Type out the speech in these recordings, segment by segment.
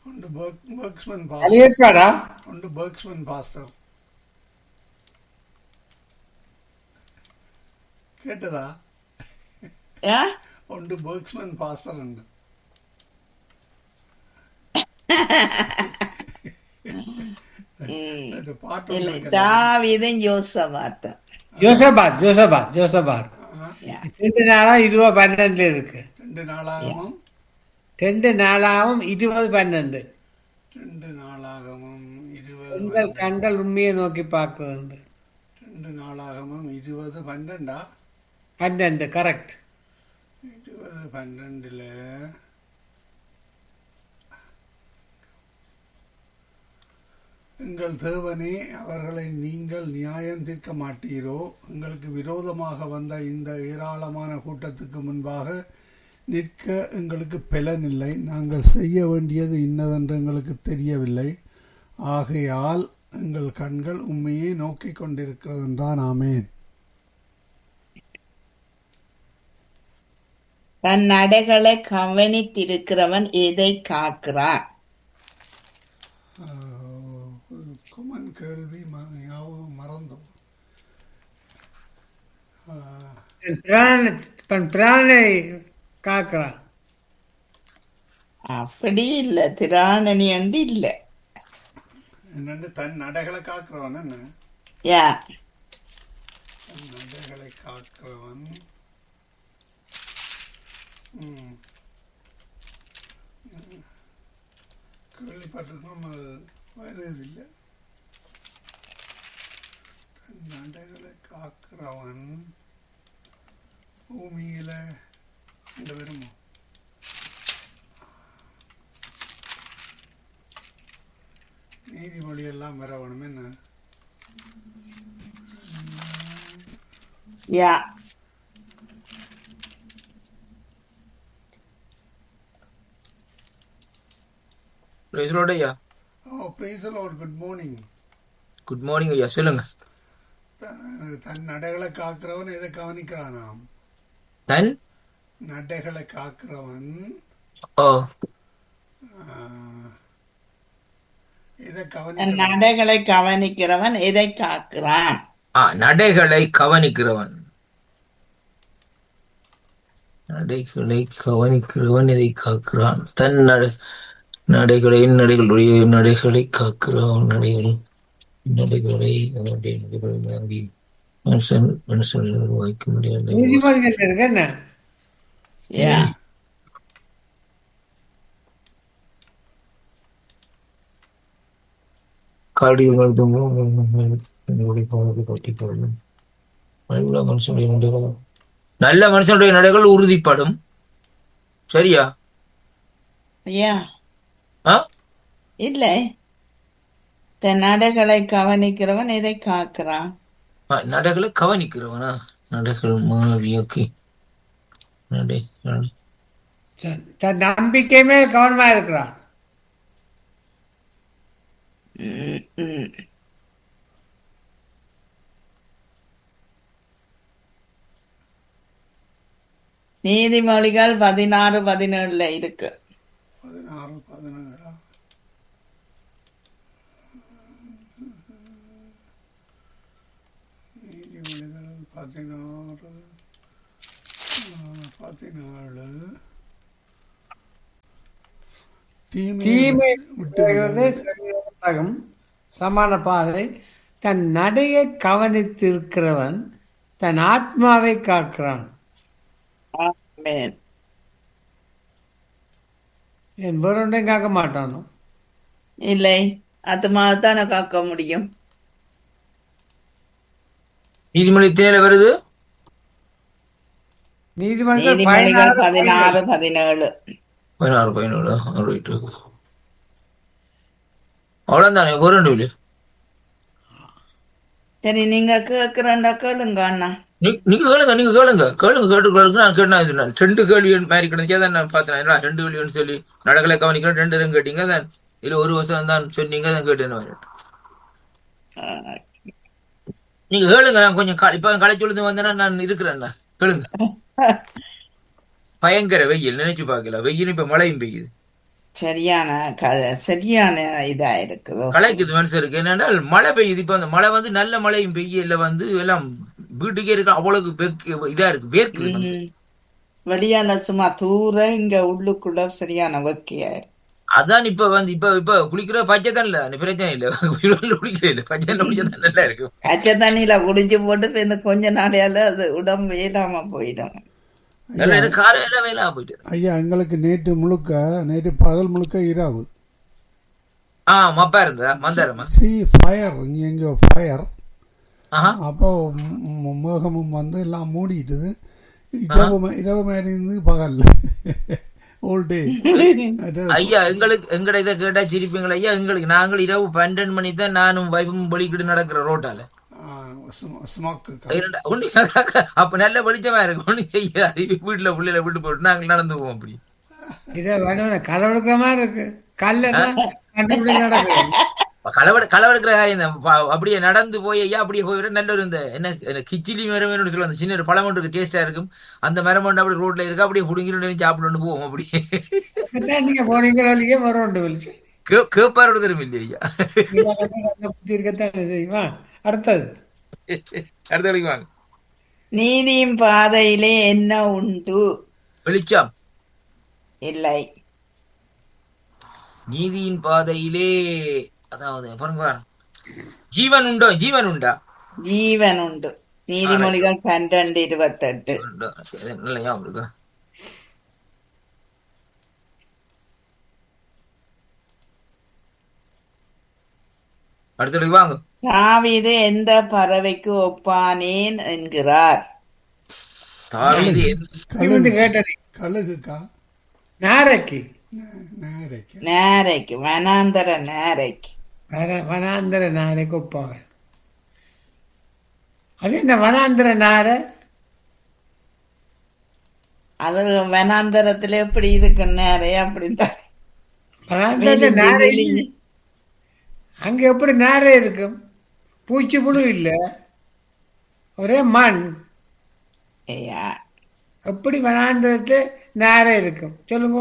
உண்டு பர்க் பர்க்ஸ்மன் அது பாஸ்டர் ஏற்பாடா உண்டு பர்க்ஸ்மன் பாஸ்டர் கேட்டதா ஆ? உண்டு பர்க்ஸ்மன் பாஸ்டர் உண்டு ம். அது பாட்டு இல்ல ஒன்று தாவீதும் யோசபாத்தும் ஜோசபாத் ஜோசபாத் ஜோசபாத் யா. ரெண்டு நாளா இருபது பன்னெண்டு இருக்கு ரெண்டு நாளாகமும் ரெண்டு நாளாவும் இருபது பன்னெண்டு ரெண்டு நாளாகமும் இருபது உங்கள் கண்கள் உண்மையை நோக்கி பார்க்கிறது ரெண்டு நாளாகமும் இருபது பன்னெண்டா பன்னெண்டு கரெக்ட் இருபது பன்னெண்டுல எங்கள் தேவனே அவர்களை நீங்கள் நியாயம் தீர்க்க மாட்டீரோ எங்களுக்கு விரோதமாக வந்த இந்த ஏராளமான கூட்டத்துக்கு முன்பாக நிற்க எங்களுக்கு பலனில்லை நாங்கள் செய்ய வேண்டியது இன்னதென்று எங்களுக்கு தெரியவில்லை ஆகையால் எங்கள் கண்கள் உண்மையை நோக்கிக் கொண்டிருக்கிறது என்றான் ஆமேன் தன் நடைகளை கவனித்திருக்கிறவன் எதை காக்கிறான் ஆஹ், குமன் கேள்வி ம- ஞாபகம் மறந்தோம் ஆஹ், தன் பிராண தன் பிராணை காக்கிறான் அப்படி இல்ல திராணனி அண்டு இல்ல என்னண்டு தன் நடைகளை காக்கிறவன் என்ன யா தன் நடைகளை காக்கிறவன் ம். ம். கேள்விப்பட்டிருக்கோம் அது வருவதில்லை தன் நடைகளை காக்கிறவன் பூமியில இந்த வருமோ நீதிமொழி எல்லாம் வர வேணும் என்ன யா பிரைஸ்லோட ஐயா ஓ praise Lord good morning good morning ஐயா சொல்லுங்க தன் நடைகளை காக்கிறவன் எதை கவனிக்கிறானாம் தன் நடைகளை காக்கிறவன் ஓ ஆஹ், எதை தன் கவனிக்கிறான் நடைகளை கவனிக்கிறவன் எதை காக்கிறான் ஆ நடைகளை கவனிக்கிறவன் நடைகளை கவனிக்கிறவன் இதை காக்கிறான் தன் நட நடைகளை நடைகளுடைய நடைகளை காக்கிறான் நடைகள் நடைகளை அவனுடைய நடைகளை வாங்கி மனுஷன் மனுஷன் வாய்க்க முடியாது நீதிமொழிகள் இருக்கு என்ன யா காடியில் என்னுடைய பாவத்தை கட்டிக்கொள்ளும் நல்ல மனுஷனுடைய நடைகள் நல்ல மனுஷனுடைய நடைகள் உறுதிப்படும் சரியா யா ஆ இல்லை தன் நடைகளை கவனிக்கிறவன் எதை காக்கிறான் ஆ, நடைகளை கவனிக்கிறவனா நடைகள் மாறி ஓகே நடை நடை. தன் தன் நம்பிக்கை மேல் கவனமா இருக்கிறான் ம், ம். நீதிமொழிகள் பதினாறு பதினேழுல இருக்கு பதினாறு பதினேழா நீதிமொழிகள் பதினாறு ஆஹ், பதினாலு தீமை தீமை விட்டு விலகுவது விலகு. சரியாகும் சமான பாதை தன் நடையை கவனித்திருக்கிறவன் தன் ஆத்மாவை காக்கிறான் ஆமென். என் வேறொன்றையும் காக்க மாட்டானோ இல்லை ஆத்மாவைத்தானே காக்க முடியும் நீதிமொழி திணையில வருது நீதிமன்றம் நீதிமொழிகள் பதினாறு பதினாறு பதினேழு பதினாறு பதினேழு ரைட் அவ்வளவுதானே ஒரு ரெண்டு இல்லையா சரி நீங்க கேக்குறண்டா கேளுங்க அண்ணா நீ- நீங்க கேளுங்க நீங்க கேளுங்க கேளுங்க கேட்டு கேளுங்க நான் கேட்டேன் இது நான் ரெண்டு கேள்வி மாதிரி கிடைச்சா தான் நான் பார்த்தேன் என்ன, ரெண்டு கேள்வின்னு சொல்லி நடக்கலை கவனிக்கிறேன் ரெண்டு ரெண்டு கேட்டீங்க தான் இதுல ஒரு வருஷம் தான் சொன்னீங்க தான் கேட்டேன் நான். நீங்க கேளுங்க நான் கொஞ்சம் க- இப்ப களைச்சு விழுந்து வந்தேன்னா நான் இருக்கிறேன் நான். கேளுங்க பயங்கர வெயில் நினைச்சு பார்க்கல வெயில் இப்ப மழையும் பெய்யுது சரியான க- சரியான இதா இருக்குதோ கலைக்குது மனுஷருக்கு என்னென்றால் மழை பெய்யுது இப்ப அந்த மழை வந்து நல்ல மழையும் பெய்யல வந்து எல்லாம் வீட்டுக்கே இருக்க அவ்வளவு வெக்கு- இதா இருக்கு வேர்க்குது மனுஷன். ம். வெளியால சும்மா தூர இங்க உள்ளுக்குள்ள சரியான வெக்கையா இருக்கு அதான் இப்ப வந்து இப்ப இப்ப குளிக்கிற பச்சை தான் இல்ல அந்த பிரச்சனை இல்ல குளிக்கிறதுல குளிக்கிற இல்ல பச்சை தண்ணில குளிச்சா தான் நல்லா இருக்கும் பச்சை தண்ணியில குடிச்சு போட்டு இப்ப இந்த கொஞ்ச நாளையால அது உடம்பு இல்லாம போயிடும் நல்லா எனக்கு காலையில வேலை போயிட்டு ஐயா எங்களுக்கு நேற்று முழுக்க நேற்று பகல் முழுக்க இரவு ஆ மப்பா இருந்தா மந்தாரமா சி ஃபயர் இங்கே எங்கேயோ ஃபயர் ஆஹா அப்போ ம், ம், மேகமும் வந்து எல்லாம் மூடிட்டுது இரவு மா- இரவு மாதிரி இருந்து பகல் ஓல் டே ஐயா எங்களுக்கு எங்கட இதை கேட்டா சிரிப்பீங்களா ஐயா எங்களுக்கு நாங்கள் இரவு பன்னெண்டு மணி தான் நானும் வைப்பும் வெளிக்கிட்டு நடக்கிற ரோட்டால ஸ்மோக்கு இரண்டா- ஒண்ணு அப்ப நல்ல வெளிச்சமா இருக்கும் ஒண்ணு செய்யாது வீட்டுல பிள்ளைல விட்டு போட்டு நாங்கள் நடந்து போவோம் அப்படி இதை வேணும் கலவெடுக்கிற மாதிரி இருக்கு கல்லாம் கண்டுபிடி நடக்குது களவெடு களவெடுக்கிற காரியம் தான் ப- அப்படியே நடந்து போய் ஐயா அப்படியே போய் விட நல்ல ஒரு இந்த என்ன என்ன கிச்சிலி மரம் வேணும்னு சொல்லுவாங்க அந்த சின்ன ஒரு பழம் ஒன்று டேஸ்டா இருக்கும் அந்த மரம் ஒன்று அப்படி ரோட்ல இருக்கு அப்படியே புடுங்கிட்டு சாப்பிட்டு போவோம் அப்படியே அதான் நீங்க போனீங்க வழியே வரோண்டு வெளிச்சு கே- கேப்பாரோட திரும்ப இல்லை ஐயா புத்தி இருக்கத்தான் செய்யுமா அடுத்தது அடுத்த வரைக்கும் வாங்க நீதியின் பாதையிலே என்ன உண்டு வெளிச்சம் இல்லை நீதியின் பாதையிலே அதாவது பாருங்க பாருங்க. ஜீவன் உண்டோ ஜீவன் உண்டா ஜீவன் உண்டு நீதிமொழிகள் பன்னிரண்டு இருபத்தெட்டு உண்டோ சரி, நல்ல ஞாபகம் இருக்கு அடுத்த வரைக்கும் வாங்க தாவீது எந்த பறவைக்கு ஒப்பானேன் என்கிறார் தாவீது எந்த- நீ வந்து கேட்டது கழுகுக்கா நாரைக்கு நேரைக்கு நேரைக்கு வனாந்தர நேரைக்கு வன வனாந்திர நாரைக்கு ஒப்பாங்க அது என்ன வனாந்திர நாரை அது வனாந்தரத்துல எப்படி இருக்கு நேரை அப்படித்தான் வனாந்திர நாரை அங்க எப்படி நாரை இருக்கும் பூச்சி புழு இல்ல ஒரே மண் ஐயா, எப்படி வனாந்திரத்துல நாரை இருக்கும் சொல்லுங்க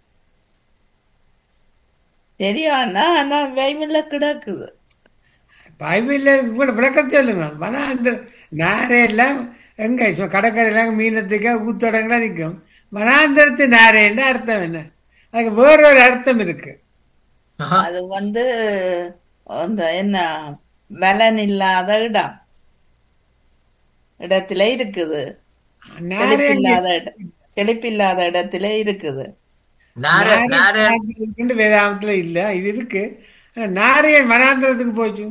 தெரியும் ஆனா பைபிள்ல கிடக்குது பைபிள்ல கூட விளக்கம் சொல்லுங்க வனாந்திர நாரை எல்லாம் எங்க சும்மா கடற்கரையில மீனத்துக்கா ஊத்தடங்கலாம் நிற்கும் வனாந்திரத்து நாரைன்னு அர்த்தம் என்ன அதுக்கு வேறொரு அர்த்தம் இருக்கு ஆஹா. அது வந்து அந்த என்ன பலன் இல்லாத இடம் இடத்துல இருக்குது நாரை செழிப்பில்லாத இடம் செழிப்பில்லாத இடத்துல இருக்குது நார நார இருக்குன்னு வேதாந்தத்துல இல்ல இது இருக்கு ஆனா நாரையன் வனாந்திரத்துக்கு போச்சு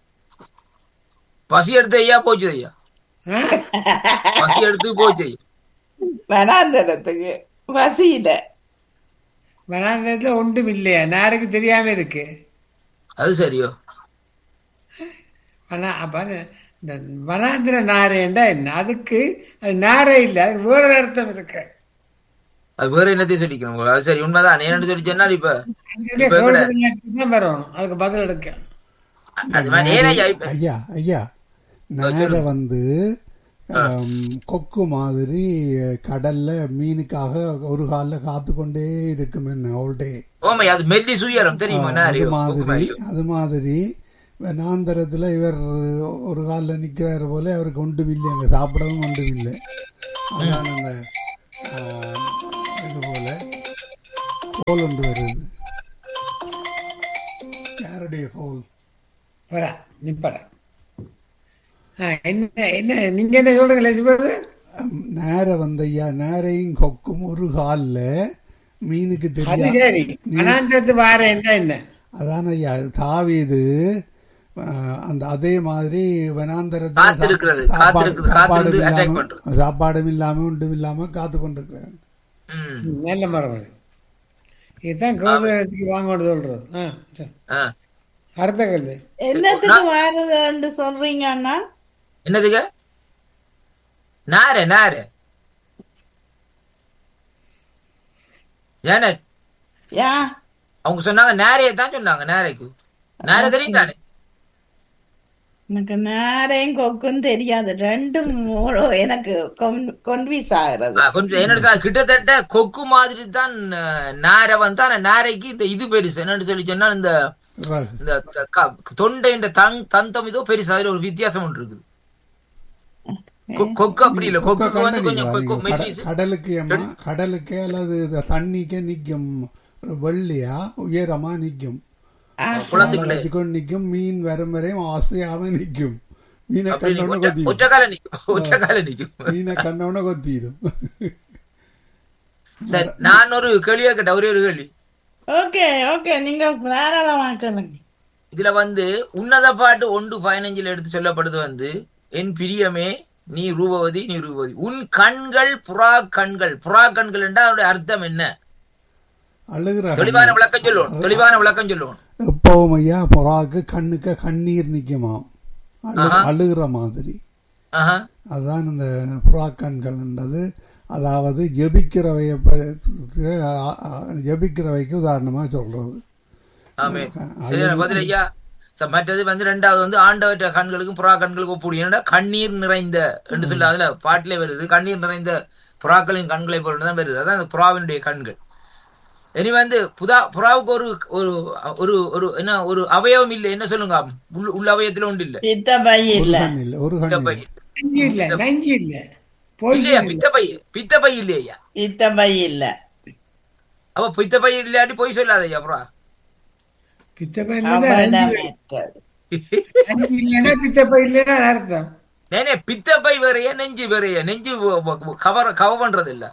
பசி எடுத்து ஐயா போச்சு ஐயா ஆ? பசி எடுத்து போச்சு ஐயா வனாந்தரத்துக்கு வசியில வனாந்திரத்துல ஒன்றும் இல்லையா நாரைக்கு தெரியாம இருக்கு அது சரியோ வனா அப்ப அது இந்த வனாந்திர நாரைண்டா என்ன அதுக்கு அது நாரை இல்லை அதுக்கு வேற அர்த்தம் இருக்கு அது வேற என்னத்தையும் சொல்லிக்கணும் அது சரி உண்மைதான் என்னன்னு சொல்லி சொன்னால் இப்ப அங்கே இப்ப கூட- தான் வரணும் அதுக்கு பதில் எடுக்க அது மாதிரி ஏன் ஐயா இப்ப ஐயா ஐயா நேர வந்து ஆம், கொக்கு மாதிரி கடல்ல மீனுக்காக ஒரு காலில் காத்து கொண்டே இருக்கும் என்ன all day. ஓமை அது மெல்லி சுயரம் தெரியுமா அது நாரியோ மாதிரி அது மாதிரி வனாந்தரத்துல இவர் ஒரு காலில் நிக்கிறாரு போல அவருக்கு ஒன்றும் இல்லை அங்கே சாப்பிடவும் ஒன்றும் இல்லை அதான் அந்த ஆ, இது போல கோல் ஒன்று வருது யாருடைய கோல் வரா நிப்படா ஆ, என்ன என்ன நீங்க என்ன சொல்றீங்க லட்சுமி நேர வந்த ஐயா நேரையும் கொக்கும் ஒரு காலில் மீனுக்கு அது தெரியாது சரி வனாந்திரத்து வார என்ன என்ன அதான் ஐயா தாவீது அஹ், அந்த அதே மாதிரி வனாந்தரத்துல காத்திருக்கிறது, சாப்பாடு- காத்திருக்கிறது, சாப்பாடும் காத்திருந்து attack இல்லாம- பண்றது. சாப்பாடும் இல்லாம ஒன்றும் இல்லாம காத்து கொண்டிருக்கிறார் ம். ம், நல்ல மரபு இதுதான் கோபுரத்துக்கு வாங்க சொல்றது ஆ, சரி. ஆ. அடுத்த கேள்வி என்னத்துக்கு வாரதுன்னு சொல்றீங்க அண்ணா என்னதுங்க நார நார ஏன்னா யா அவங்க சொன்னாங்க நேரையை தான் சொன்னாங்க நேரைக்கு நேர தெரியும் தானே எனக்கு நேரையும் கொக்கும் தெரியாது ரெண்டும் மூ- எனக்கு கொன்வீஸ் ஆகுறது ஆ, கொஞ்சம் என்ன சார் கிட்டத்தட்ட கொக்கு மாதிரி தான் அஹ், நாரை வந்து ஆனா நாரைக்கு இந்த இது பெருசு என்னன்னு சொல்லி சொன்னா இந்த ரகு. இந்த த- க- தொண்டை இந்த தங் தந்தம் இதோ பெருசு அதுல ஒரு வித்தியாசம் ஒன்று இருக்குது கொ- கொக்கு அப்படி இல்ல கொக்கை கொக்கு வந்து கண்டனீங்களா? கொஞ்சம் கொக்கு நீங்க கட- மெல்லிசு கடலுக்கு ஏம்மா கடலுக்கு அல்லது இந்த தண்ணிக்கே நிக்கும் ஒரு வெள்ளியா உயரமா நிக்கும் குளத்துக்குள்ள வச்சுக்கொண்டு நிக்கும் மீன் வரும் வரையும் ஆசையாம நிக்கும் மீனை அப்படி கண்டவுடனே ஒற்றை- கொத்திடும் ஒற்றைக்கால நிக்கும் ஒற்றைக்கால நிக்கும் மீனை கண்டவுடனே கொத்திடும் சரி நான் ஒரு கேள்வியா கேட்டேன் ஒரே ஒரு கேள்வி ஓகே ஓகே நீங்க தாராளமா கேளுங்க இதுல வந்து உன்னத பாட்டு ஒன்று பதினஞ்சுல எடுத்து சொல்லப்படுது வந்து என் பிரியமே நீ ரூபவதி நீ ரூபவதி உன் கண்கள் புறா கண்கள் புறா கண்கள் என்றால் அதோட அர்த்தம் என்ன அழுகிற தெளிவான விளக்கம் சொல்லுவோம் தெளிவான விளக்கம் சொல்லுவோம் எப்பவும் ஐயா புறாக்கு கண்ணுக்கு கண்ணீர் நிக்குமாம் அழு- அழுகிற மாதிரி ஆஹா அதுதான் இந்த புறாக்கண்கள்ன்றது அதாவது ஜெபிக்கிறவைய ப- அ- அ- ஜெபிக்கிறவைக்கு உதாரணமா சொல்றது ஆமே சரியான பதில் ஐயா ச- மற்றது வந்து ரெண்டாவது வந்து ஆண்டவற்ற கண்களுக்கும் புறா கண்களுக்கும் ஒப்புடைய என்னடா கண்ணீர் நிறைந்த என்று சொல்லி அதுல பாட்டிலே வருது கண்ணீர் நிறைந்த புறாக்களின் கண்களை போல தான் வருது அதான் அந்த புறாவினுடைய கண்கள் இனி வந்து புதா புறாவுக்கு ஒரு ஒரு ஒரு ஒரு என்ன ஒரு அவயவம் இல்லை என்ன சொல்லுங்க உள்ள உள்ள அவயத்துல ஒன்று இல்ல பித்த பை ஒரு இல்ல கண் இல்லை ஒரு கண் பித்தப்பை இல்லை நஞ்சு இல்ல நஞ்சு இல்ல போய் இல்லையா பித்தப்பை பித்தப்பை இல்லையா பித்த பை இல்ல அப்ப பித்தப்பை இல்லாட்டி போய் சொல்லாத ஐயா புறா பித்தப்பை இல்லைன்னா நஞ்சு அவரிடமற்றது நஞ்சு இல்லைன்னா பித்தப்பை இல்லைன்னா அர்த்தம் நேனே பித்தப்பை வேறையா நெஞ்சு வேறையா நெஞ்சு கவர் கவர் பண்றது இல்ல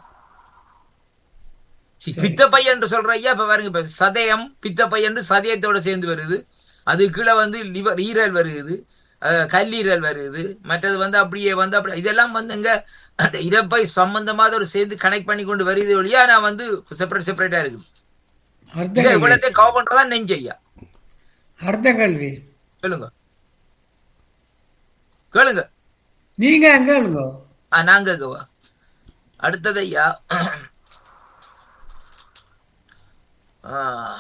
சி, பித்தப்பை என்று சொல்ற ஐயா இப்ப பாருங்க இப்ப சதயம் பித்தப்பை என்று சதயத்தோட சேர்ந்து வருது அது கீழே வந்து லிவர் ஈரல் வருது அஹ், கல்லீரல் வருது மற்றது வந்து அப்படியே வந்து அப்படி இதெல்லாம் வந்து இங்க அந்த இறப்பை சம்பந்தமா ஒரு சேர்ந்து கனெக்ட் பண்ணி கொண்டு வருது ஒழியா நான் வந்து செப்பரேட் செப்பரேட்டா இருக்குது அர்த்த இதை கல்வி இவ்வளத்தையும் கவர் பண்றதா நெஞ்சு ஐயா அர்த்த கல்வி சொல்லுங்க கேளுங்க நீங்க கேளுங்க ஆ நாங்க கேட்கவா அடுத்தது ஐயா ஆ,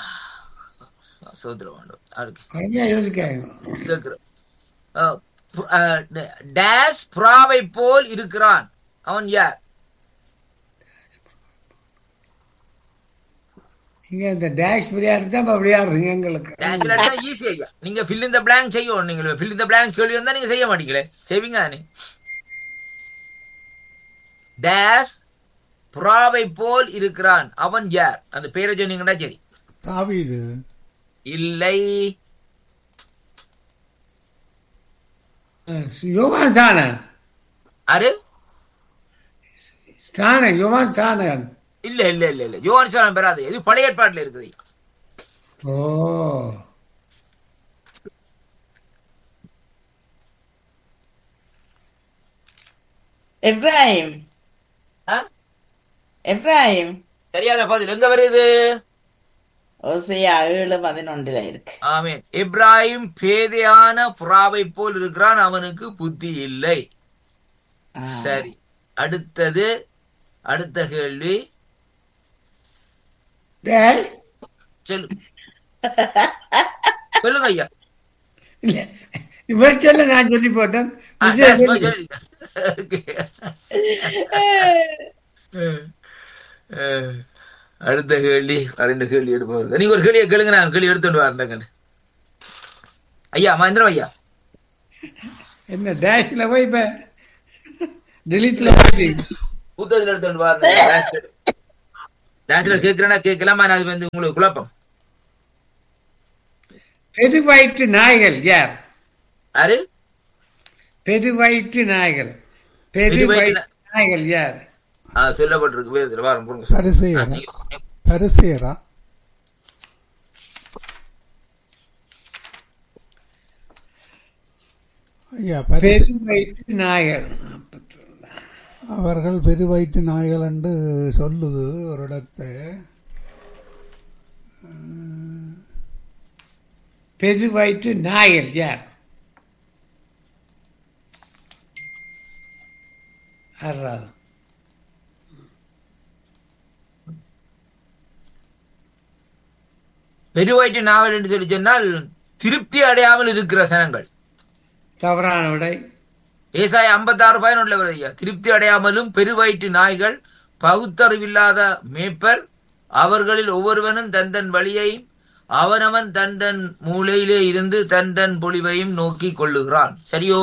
சோதர வேண்டும் அதுக்கு குறைஞ்சா யோசிக்காங்க கேட்கிறோம் ஆ, பு- ஆ, ட- டேஷ் புறாவை போல் இருக்கிறான் அவன் யார் நீங்க இந்த டேஷ் பிரியாணி தான் அப்படி ஆடுறீங்க எங்களுக்கு டேஷ் ஈஸி ஐயா நீங்க ஃபில் இந்த பிளாங்க் செய்யணும் நீங்க ஃபில் இந்த பிளாங்க் கேள்வி வந்தா நீங்க செய்ய மாட்டீங்களே செய்வீங்க தானே டேஷ் புறாவை போல் இருக்கிறான் அவன் யார் அந்த பேரை சொன்னீங்கன்னா சரி தாவீது இல்லை யோவான் சாணன் அரு சாணன் யோவான் சாணன் இல்ல இல்ல இல்ல இல்ல யோவானிசாரம் பெறாது இது பழைய ஏற்பாட்டுல இருக்குது ஓ எப்ராஹிம் ஆ? எப்ராஹிம் சரியான பதில் எங்க வருது ஓசையா ஏழு பதினொன்றுல இருக்கு ஆமீன் இப்ராஹிம் பேதையான புறாவை போல் இருக்கிறான் அவனுக்கு புத்தி இல்லை ஆ. சரி அடுத்தது அடுத்த கேள்வி டேஷ் சொல்லு சொல்லுங்க ஐயா இல்ல இவர் சொல்ல நான் சொல்லி போட்டேன் ஆ, விஜய் டேஸ் சொல்லு. சொல்லி. Okay. அஹ், அடுத்த கேள்வி ரெண்டு கேள்வி எடுப்பவர் நீங்க ஒரு கேள்வியை கேளுங்க நான் கேள்வி எடுத்துட்டு வரேன் ஐயா மகேந்திரம் ஐயா என்ன டேஷ்ல போய் இப்ப டெலிட்ல போயிட்டீங்க புத்தகத்தில் எடுத்துட்டு வரேன் டான்ஸ்ல கேட்கிறேன்னா கேட்கலாமா நான் அது வந்து உங்களுக்கு குழப்பம் பெருவயிற்று நாய்கள் யார் யாரு பெருவயிற்று நாய்கள் பெருவயிற்று பெருவயிற்று நாய்கள் யார் ஆ, சொல்லப்பட்டிருக்கு வேதத்துல வாரம் போடுங்க பரிசேயரா நீங்க- பரிசேயரா ஐயா பரிசு பெருவயிற்று நாய்கள் அவர்கள் பெருவயிற்று நாய்கள் என்று சொல்லுது ஒரு இடத்தை பெருவயிற்று நாய்கள் யார் ஆறாவது பெருவயிற்று நாவல் என்று சொல்லி சொன்னால் திருப்தி அடையாமல் இருக்கிற சனங்கள் தவறான விடை ஏசாய ஐம்பத்தாறு பதினொன்றுல வருது ஐயா திருப்தி அடையாமலும் பெருவயிற்று நாய்கள் பகுத்தறிவில்லாத மேய்ப்பர் அவர்களில் ஒவ்வொருவனும் தன் தன் வழியை அவனவன் தன் தன் மூலையிலே இருந்து தன் தன் பொழிவையும் நோக்கி கொள்ளுகிறான் சரியோ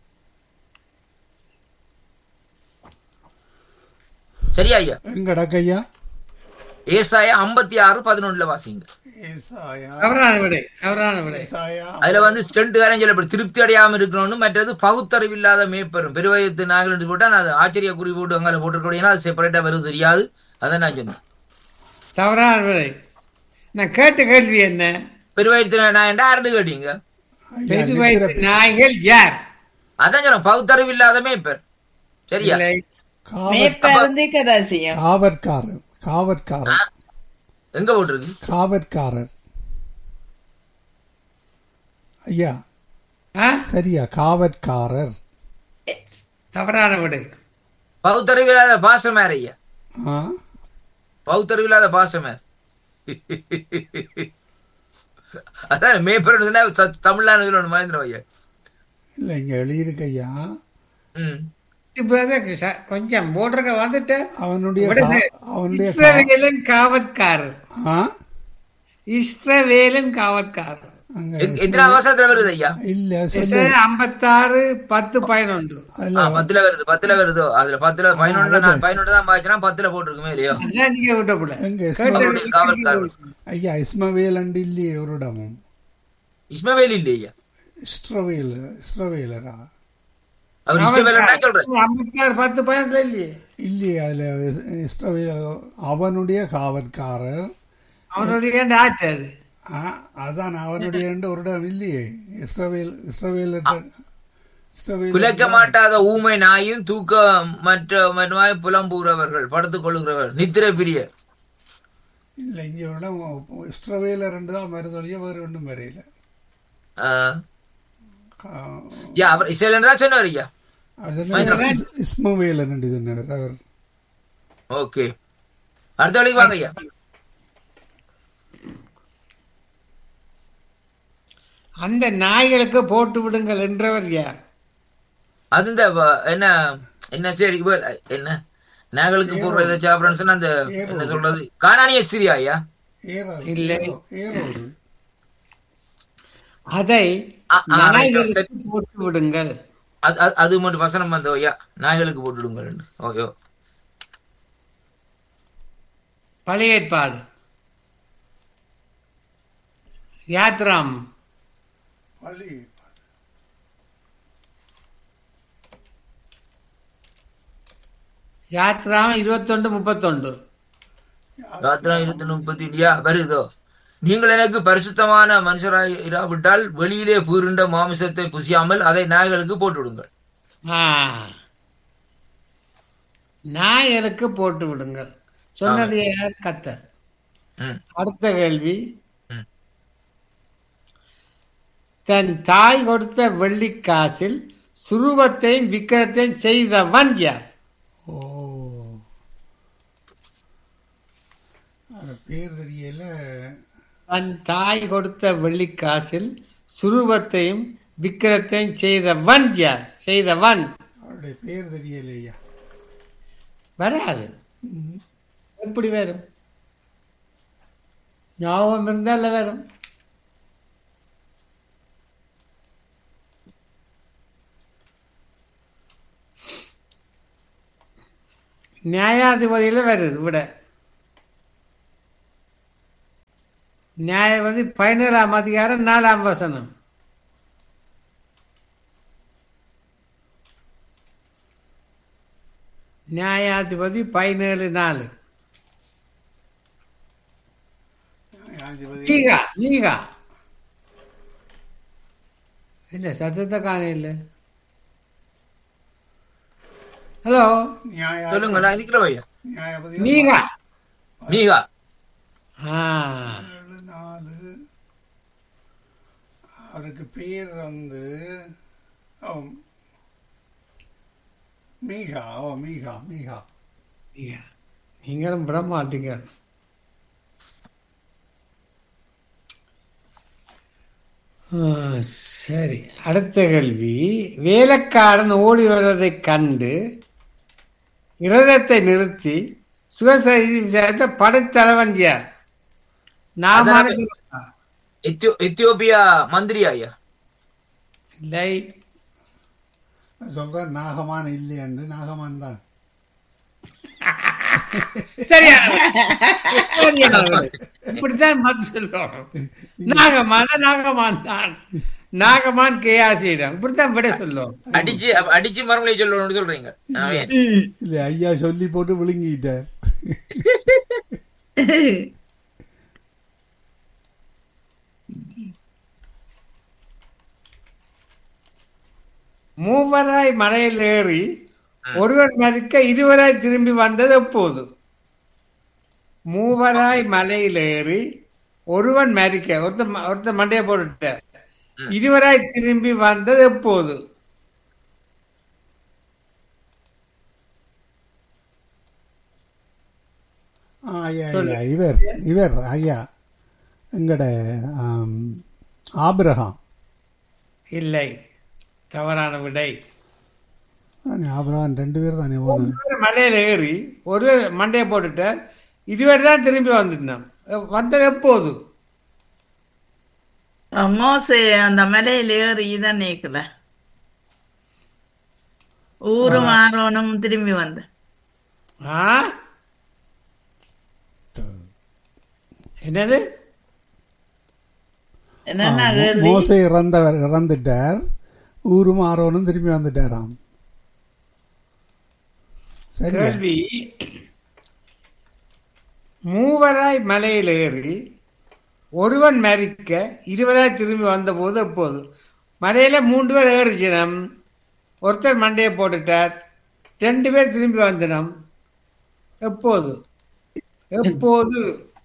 சரியா ஐயா எங்கடா கையா ஏசாயா ஐம்பத்தி ஆறு பதினொன்றுல வாசிங்க ஏசாயா தவறான விடை தவறான விடை ஏசாயா அதுல வந்து ஸ்டெண்ட் காரன் சொல்லப்படும் திருப்தி அடையாம இருக்கணும்னு மற்றது பகுத்தறிவில்லாத மேய்ப்பரும் பெருவயத்து நாங்கள் என்று போட்டா நான் அது ஆச்சரிய குறி போட்டு அங்கே போட்டுருக்கோம் அது செப்பரேட்டா வரும் தெரியாது அதை நான் சொன்னேன் தவறான விடை நான் கேட்ட கேள்வி என்ன பெருவயத்து நான் என்ன யாருன்னு கேட்டீங்க ஐயா, பெரு நித்திர- வயது நாய்கள் யார் அதான் சொன்னேன் பகுத்தறிவில்லாத மேய்ப்பர் சரியா இல்லை காவற்- மேற்பருந்து கதா செய்யும் காவற்காரர் காவற்காரர் எங்க போட்டிருக்கு காவற்காரர் ஐயா ஆ? சரியா காவற்காரர் தவறான விடை பகுத்தறிவில்லாத பாசமேர் ஐயா ஆ பகுத்தறிவில்லாத பாசமேர் அதான் மேய்ப்பர் சொன்னா ச- தமிழ்நாடு சொல்லணும் மகேந்திர ஐயா இல்லை இங்க எழுதியிருக்கு ஐயா ம் இப்பதான் ச- கொஞ்சம் போட்டிருக்க வந்துட்டு அவனுடைய விடுங்க. கா- அவனுடைய கா- இஸ்ரவேலன் காவற்காரர் ஆ இஸ்ரவேலன் காவற்காரர் அங்க எத்- எத்தனை அவசரத்துல வருது ஐயா இல்ல சொல்லு இஸ்ரவேல் ஐம்பத்தாறு பத்து பதினொன்று ஆ, அல்ல பத்துல வருது பத்துல வருதோ அதுல பத்துல பதினொன்று நான் பதினொன்று தான் பாய்ச்சினா பத்துல போட்டிருக்குமே இல்லையோ அதான் நீங்க விட்டக்குள்ள எங்க அவருடைய இஸ்மவேல் காவல்காரர் ஐயா இஸ்மவேல் அண்டு இல்லையே ஒரு இடமும் இஸ்மவேல் இல்லையா இஸ்ரவேல் இஸ்ரவேலரா அவர் இஸ்மவேல் சொல்றேன் ஐம்பத்தாறு பத்து பதினொன்றுல இல்லையே இல்லையே அதுல இஸ்ரவேல் அவனுடைய காவற்காரர் அவனுடைய ஆச்சு அது ஆ, அதான் அவனுடைய என்று ஒரு இடம் இல்லையே இஸ்ரவேல் இஸ்ரவேல் இஸ்ரவேல் குலைக்க மாட்டாத ஊமை நாயும் தூக்க மற்ற மற்ற புலம்பூறவர்கள் படுத்துக் கொள்ளுகிறவர் நித்திரை பிரிய இல்லை இங்க ஒரு இடம் இஸ்ரவேலர் என்று தான் மருதொழிய வேறு ஒன்றும் வரையில யா அவர் இஸ்ரேல் தான் சொன்னார் ஐயா இஸ்மவேலன் என்று சொன்னார் அவர் ஓகே அடுத்த வழிக்கு வாங்க ஐயா அந்த நாய்களுக்கு போட்டு விடுங்கள் என்றவர் யார் அது இந்த வ- என்ன என்ன சரி இவ- என்ன நாங்களுக்கு போடுற இதை சாப்பிடணும்னு சொன்னா அந்த என்ன சொல்றது காணானிய சிரியா ஐயா ஏறாது இல்லை. ஏரோடு அதை ஆ, ஆ, right, நாய்களுக்கு சரி. போட்டு விடுங்கள் அது அது- அது மட்டும் வசனம் வந்த ஐயா நாய்களுக்கு போட்டுடுங்க ஓயோ பழைய ஏற்பாடு யாத்ராம் பள்ளி யாத்ராம் இருபத்தொண்டு முப்பத்தொண்டு ராத்திரா இருபத்தி முப்பத்தி இல்லையா வருதோ நீங்கள் எனக்கு பரிசுத்தமான மனுஷராய் இராவிட்டால் வெளியிலே பூருண்ட மாமிசத்தை புசியாமல் அதை நாய்களுக்கு போட்டு விடுங்கள் ஆ. நாய்களுக்கு போட்டு விடுங்கள் சொன்னது யார் கத்தர் ம். அடுத்த கேள்வி ம். தன் தாய் கொடுத்த வெள்ளிக்காசில் சுரூபத்தையும் விக்கிரத்தையும் செய்தவன் யார் ஓ அவர் பேர் தெரியல தன் தாய் கொடுத்த வெள்ளிக்காசில் சுரூபத்தையும் விக்கிரத்தையும் செய்தவன் யார் செய்தவன் அவருடைய பேர் தெரியலையா வராது எப்படி வரும் ஞாபகம் இருந்தால் வரும் நியாயாதிபதியில வருது விட நியாயபதி பதினேழாம் அதிகாரம் நாலாம் வசனம் நியாயாதிபதி பதினேழு நாலு நியாயாதிபதி நீகா நீகா என்ன சத்தத்தை காண இல்லை ஹலோ நியாயா- சொல்லுங்க நான் இருக்கிற ஐயா நியாயாதிபதி நீகா நீகா ஆ ஏழு நாலு அவருக்கு பேர் வந்து ஓ, மீகா ஓ மீகா மீகா நீகா நீங்களும் விட மாட்டீங்க ஆ, சரி அடுத்த கேள்வி வேலைக்காரன் ஓடி வருவதைக் கண்டு இரதத்தை நிறுத்தி சுயசரிதி விசாரித்த படைத்தலைவன் யார் நாம எத்தியோ எத்தியோப்பியா மந்திரி ஐயா இல்லை சொல்றேன் நாகமான் இல்லையாண்டு நாகமான் தான் சரியான சரியான விடை. இப்படித்தான் மத்து சொல்லுவோம் நாகமான நாகமான் தான் நாகமான் கேயாசிடம் இப்படித்தான் விட சொல்லுவோம் அடிச்சு அப்ப அடிச்சு மறுமொழி சொல்லணும்னு சொல்றீங்க அவன் இல்ல ஐயா சொல்லி போட்டு விழுங்கிட்டார் மூவராய் மலையில் ஏறி ஒருவர் மறிக்க இருவராய் திரும்பி வந்தது எப்போது மூவராய் மலையில் ஏறி ஒருவன் மறிக்க ஒருத்தன் ம- ஒருத்தன் மண்டைய போட்டுட்ட இருவராய் திரும்பி வந்தது எப்போது ஆ, ஐயா ஐயா இவர் இவர் ஐயா எங்கட ஆம், ஆபிரகாம் இல்லை தவறான விடை தானே ஆபிரகாம் ரெண்டு பேர் தானே போனது ஒருவர் மலையில ஏறி ஒரு மண்டைய போட்டுட்ட இருவர் தான் திரும்பி வந்துட்டான் வந்தது எப்போது மோசே அந்த மலையில ஏறி இதான் நீக்கல ஊரு மாறவனும் திரும்பி வந்து ஆ என்னது என்னன்னா ஆ, மோ- கேள்வி? மோசே இறந்தவர் இறந்துட்டார் ஊரும் ஆரோனும் திரும்பி வந்துட்டாராம் சரியா கேள்வி மூவராய் மலையில் ஏறி ஒருவன் மறிக்க இருவராய் திரும்பி வந்தபோது எப்போது மலையில மூன்று பேர் ஏறிச்சினம் ஒருத்தர் மண்டையை போட்டுட்டார் ரெண்டு பேர் திரும்பி வந்தனம் எப்போது எப்போது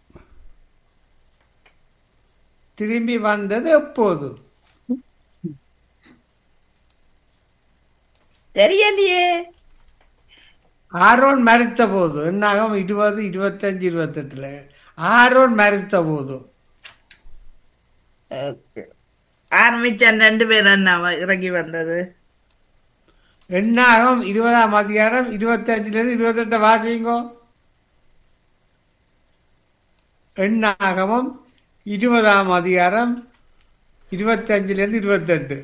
திரும்பி வந்தது எப்போது தெரியலையே ஆரோன் மறித்த போது என்னாகும் இருபது இருபத்தஞ்சு இருபத்தெட்டுல ஆரோன் மறித்த போது Okay. ஆரம்பிச்சான் ரெண்டு பேர் என்ன இறங்கி வந்தது என்னாகும் இருபதாம் அதிகாரம் இருபத்தஞ்சுல இருந்து இருபத்தெட்டு வாசிங்கோ எண்ணாகமம் இருபதாம் அதிகாரம் இருபத்தஞ்சுல இருந்து இருபத்தெட்டு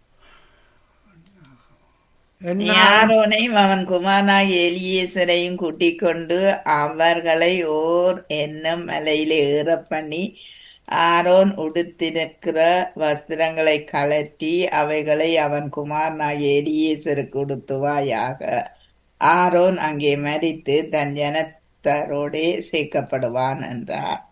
நீ எண்ணாகம் ஆரோனையும் அவன் குமாரனாகிய எலியேசரையும் கூட்டிக் கொண்டு அவர்களை ஓர் என்னும் மலையிலே ஏற பண்ணி ஆரோன் உடுத்திருக்கிற வஸ்திரங்களை கழற்றி அவைகளை அவன் குமாரனாகிய எலியேசருக்கு உடுத்துவாயாக ஆரோன் அங்கே மரித்து தன் ஜனத்தாரோடே சேர்க்கப்படுவான் என்றார்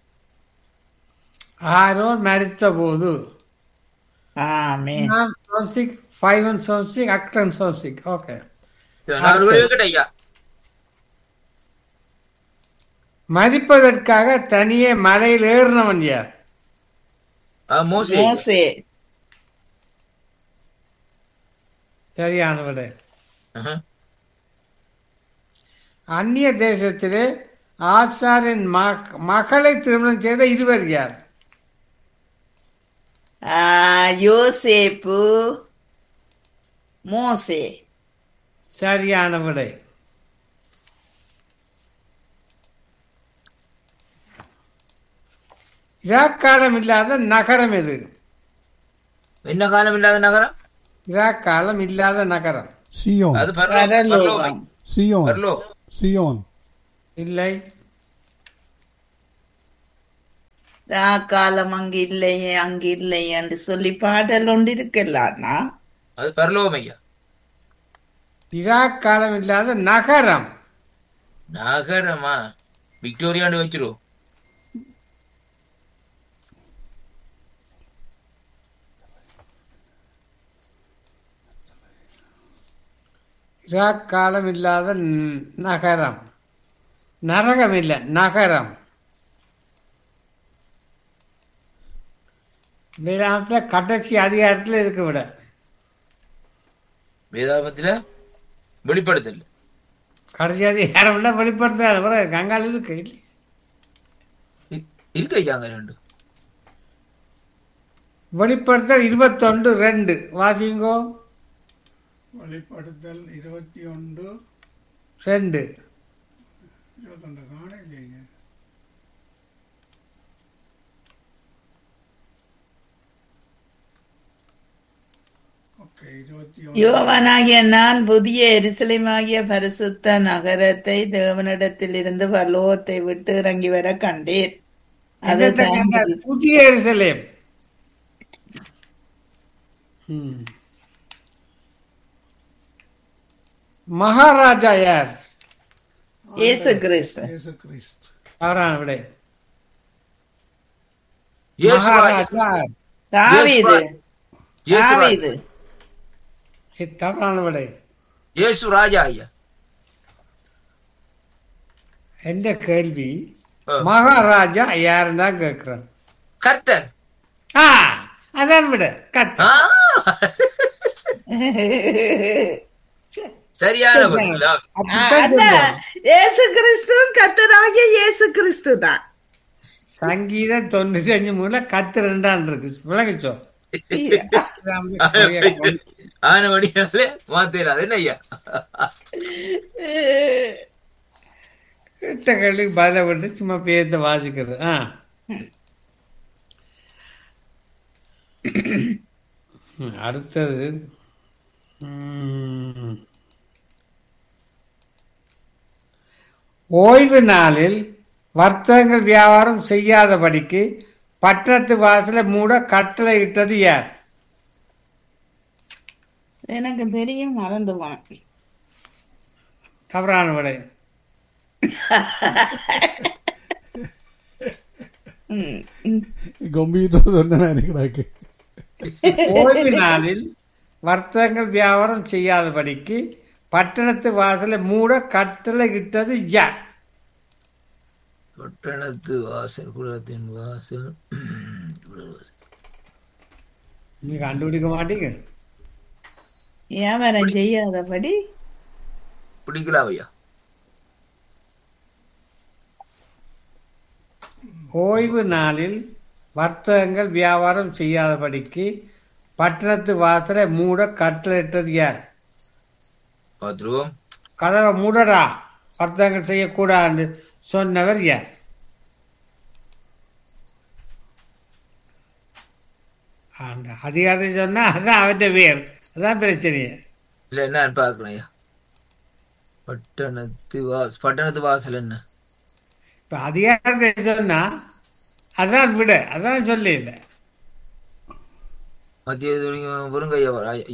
ஆரோன் மறித்த போது ஆமே சோசிக் ஃபைவ் அண்ட் சோசிக் அக்டன் சோசிக் ஓகே நான் ஒரு கேட்டேன் ஐயா மறிப்பதற்காக தனியே மலையில் ஏறினவன் யார் ஆ, மோசே மோசே சரியான விடை ஆஹா. அந்நிய தேசத்திலே ஆசாரின் மக- மகளை திருமணம் செய்த இருவர் யார் ஆ, யோசேப்பு மோசே சரியான விடை இராக்காலம் இல்லாத நகரம் எது என்ன காலம் இல்லாத நகரம் இராக்காலம் இல்லாத நகரம் சியோன் அது பரலோ பரலோகம் சியோன் பரலோ சியோன் இல்லை காலம் அங்கு இல்லையே அங்கு இல்லையே என்று சொல்லி பாடல் ஒன்று இருக்கலாம்னா அது பரலோகம் ஐயா இராக்காலம் இல்லாத நகரம் நகரமா விக்டோரியாண்டு வச்சிரும் இராக்காலம் இல்லாத ந- நகரம் நரகம் இல்லை நகரம் வேதாந்தத்தில் கடைசி அதிகாரத்தில் இருக்க விட வேதாபத்துல வெளிப்படுத்தல் கடைசி அதிகாரம் இல்லை வெளிப்படுத்த கங்கால் இருக்கு இல்லை இ- இருக்கு ஐயா அங்க ரெண்டு வெளிப்படுத்தல் இருபத்தொன்று ரெண்டு வாசிங்கோ வெளிப்படுத்தல் இருபத்தி ஒன்று ரெண்டு இருபத்தொன்று காண இல்லைங்க ஓகே இருபத்தி ஒன்று யோவானாகிய நான் புதிய எருசலேமாகிய பரிசுத்த நகரத்தை தேவனிடத்திலிருந்து பரலோகத்தை விட்டு இறங்கி வர கண்டேன் அது என்னத்தை கண்டார்? புதிய எருசலேம் ம். மகாராஜா யார் இயேசு கிறிஸ்து இயேசு கிறிஸ்து அவரான விட இயேசு ராஜா. மகாராஜா தாவீது இயேசு ராஜா. தாவீது இது தவறான விடை இயேசு ராஜா ஐயா எந்த கேள்வி ஆ. மகாராஜா யாருன்னு தான் கேட்கிறேன் கர்த்தர் ஆ அதான் விட கத்த ஆ! சரியான பதிலா அண்ணா, இயேசு கிறிஸ்துவும் கத்தராகிய இயேசு கிறிஸ்து தான் சங்கீதம் தொண்ணூத்தி அஞ்சு மூணுல கத்து ரெண்டான் இருக்கு விளங்கிச்சோ ஆனபடியாலே மாத்தேராது என்ன ஐயா கிட்ட கேள்விக்கு பதில விட்டு சும்மா பேர்த்த வாசிக்கிறது ஆ ம், அடுத்தது ம். ஓய்வு நாளில் வர்த்தகங்கள் வியாபாரம் செய்யாதபடிக்கு பட்டணத்து வாசலை மூட கட்டளை இட்டது யார் எனக்கு தெரியும் மறந்து போனேன் தவறான விடை ம், ம். கம்பீரம் சொன்னா எனக்கு ஓய்வு நாளில் வர்த்தகங்கள் வியாபாரம் செய்யாதபடிக்கு பட்டணத்து வாசலை மூட கட்டளை இட்டது யார் பட்டணத்து வாசல் குலத்தின் வாசல் நீங்க கண்டுபிடிக்க மாட்டீங்க வியாபாரம் செய்யாதபடி பிடிக்கலாம் ஐயா ஓய்வு நாளில் வர்த்தகங்கள் வியாபாரம் செய்யாதபடிக்கு பட்டணத்து வாசலை மூட கட்டளையிட்டது யார் பார்த்துருவோம் கதவை மூடடா வர்த்தகங்கள் செய்யக்கூடாது சொன்னவர் யார் அந்த அதிகாரத்தை சொன்னா அதான் அவன் வேர் அதான் பிரச்சனையே இல்ல என்னன்னு பாக்குறேன் ஐயா பட்டணத்து வாசல் பட்டணத்து வாசல் என்ன இப்ப அதிகாரத்தை சொன்னா அதான் விட அதான் சொல்லல மத்திய முருங்கையா